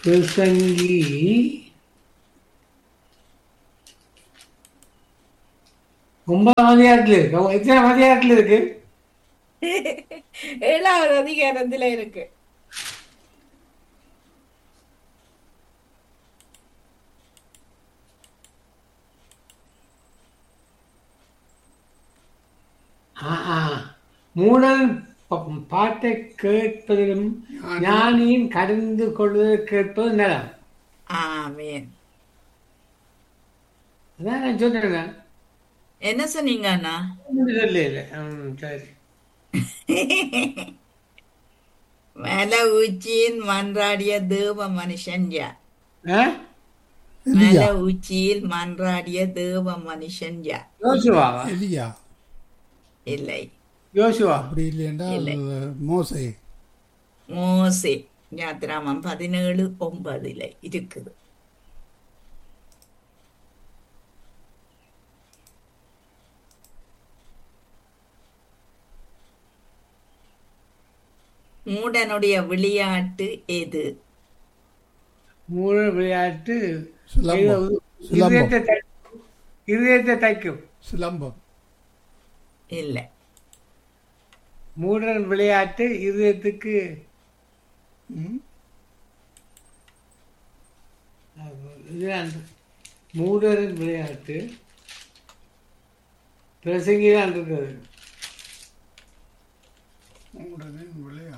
பிரசங்கி ஒன்பதாம் அதிகாரத்தில் இருக்கு அவங்க எத்தனை அதிகாரத்தில் இருக்கு ஏழாவது அதிகாரத்துல இருக்கு ஆ, ஆ. மூடன் ப- பாட்டை கேட்பதிலும் ஞானியின் கடந்து கொள்வதை கேட்பது நலம் ஆமீன் அதான் நான் சொன்னேன் என்ன சொன்னீங்க அண்ணா இல்லை இல்லை ம், சரி மலை உச்சியில் மன்றாடிய தேவ மனுஷன் யார் ஆ மலை உச்சியில் மன்றாடிய தேவ மனுஷன் யார் யோசுவாவா எலியா இல்லை யோசுவா அப்படி இல்லையென்றால் இல்லை. மோசே மோசே யாத்திராமம் பதினேழு ஒன்பதுல இருக்குது மூடனுடைய விளையாட்டு எது மூல விளையாட்டு சிலம்பம் இதயத்தை சிலம்பம் தை- இதயத்தை தைக்கும் சிலம்பம் இல்லை மூடன் விளையாட்டு இதயத்துக்கு ம்? இதுதான் மூடரின் விளையாட்டு பிரசங்கி தான் இருக்குது மூடனின் விளையாட்டு